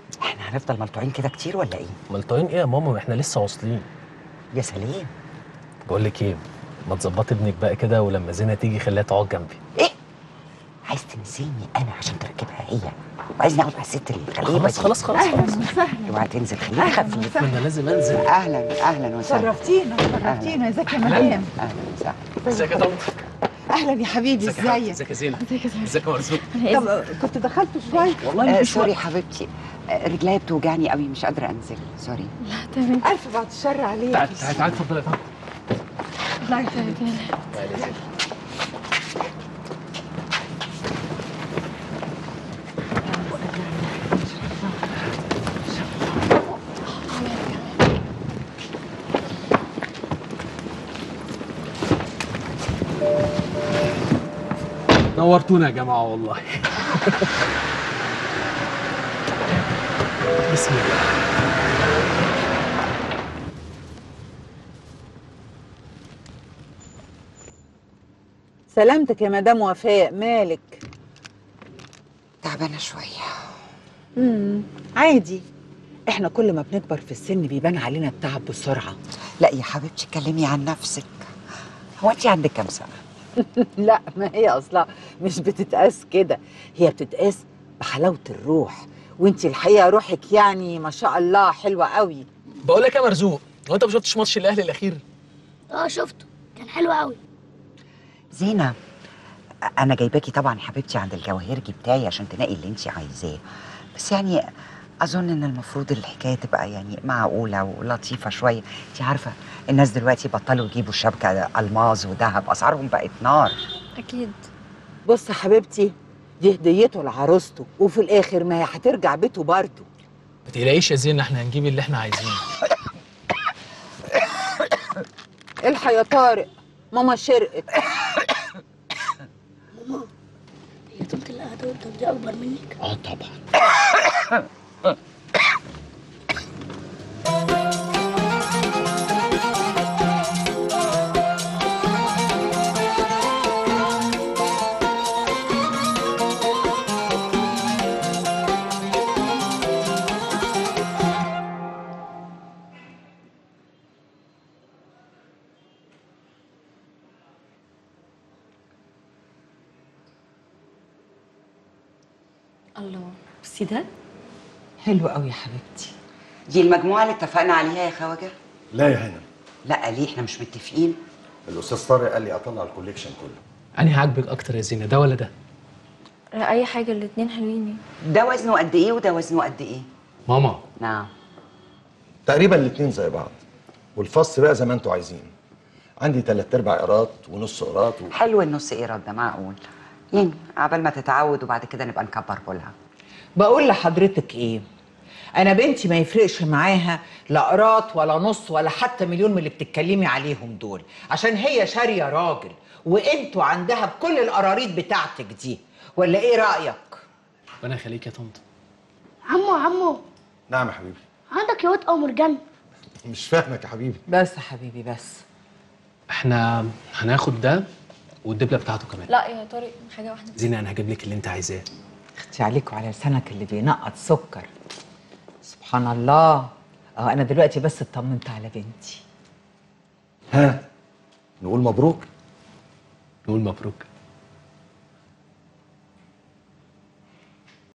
احنا هنفضل ملطوعين كده كتير ولا ايه ملطوعين ايه يا ماما ما احنا لسه واصلين يا سليم بقول لك ايه ما تظبطي ابنك بقى كده ولما زينه تيجي خليها تقعد جنبي ايه عايز تنسيني انا عشان تركبها هي وعايزني اقعد مع الست الغريبه خلاص دي. خلاص خلاص خلاص اوعى تنزل خليها خفيف انا لازم انزل اهلا اهلا وسهلا شرفتينا شرفتينا ازيك يا مريم اهلا وسهلا ازيك يا طنط اهلا يا حبيبي ازيك ازيك يا زينه ازيك يا مرزوق طب كنت دخلت شويه والله آه سوري حبيبتي آه رجليا بتوجعني قوي مش قادره انزل سوري الف بعد الشر عليك تعالي تعالي تعالي اتفضل يا طنط تعالي يا زينه نورتونا يا جماعه والله بسم الله سلامتك يا مدام وفاء مالك تعبانه شويه امم عادي احنا كل ما بنكبر في السن بيبان علينا التعب بسرعه لا يا حبيبتي اتكلمي عن نفسك هو انت عندك كام سنه لا ما هي اصلا مش بتتقاس كده هي بتتقاس بحلاوه الروح وانتي الحقيقه روحك يعني ما شاء الله حلوه قوي بقول لك يا مرزوق هو انت ما شفتش ماتش الاهلي الاخير اه شفته كان حلو قوي زينه انا جايباكي طبعا يا حبيبتي عند الجواهرجي بتاعي عشان تنقي اللي انت عايزاه بس يعني اظن ان المفروض الحكايه تبقى يعني معقوله ولطيفه شويه انت عارفه الناس دلوقتي بطلوا يجيبوا الشبكه الماظ وذهب اسعارهم بقت نار اكيد بص يا حبيبتي دي هديته لعروسته وفي الاخر ما هي هترجع بيته برضه ما تقلقيش يا زينه احنا هنجيب اللي احنا عايزينه الحق يا طارق ماما شرقت هي طنط اللي قاعده قدام دي اكبر منك اه طبعا الله بصي ده حلو قوي يا حبيبتي دي المجموعه اللي اتفقنا عليها يا خواجه لا يا هنا لا ليه احنا مش متفقين الاستاذ طارق قال لي اطلع الكوليكشن كله انهي عاجبك اكتر يا زينه ده ولا ده لا اي حاجه الاتنين حلوين ده وزنه قد ايه وده وزنه قد ايه ماما نعم تقريبا الاتنين زي بعض والفص بقى زي ما انتوا عايزين عندي تلات ارباع قيراط ونص قيراط و... حلو النص ايراد ده معقول يعني عبال ما تتعود وبعد كده نبقى نكبر بولها بقول لحضرتك ايه انا بنتي ما يفرقش معاها لا قراط ولا نص ولا حتى مليون من اللي بتتكلمي عليهم دول عشان هي شاريه راجل وانتوا عندها بكل القراريط بتاعتك دي ولا ايه رايك ربنا يخليك يا طنط عمو عمو نعم يا حبيبي عندك يا واد او مرجان مش فاهمك يا حبيبي بس يا حبيبي بس احنا هناخد ده والدبله بتاعته كمان لا يا طارق حاجه واحده بس. زينه انا هجيب لك اللي انت عايزاه اختي عليك وعلى لسانك اللي بينقط سكر سبحان الله اه انا دلوقتي بس اطمنت على بنتي ها نقول مبروك نقول مبروك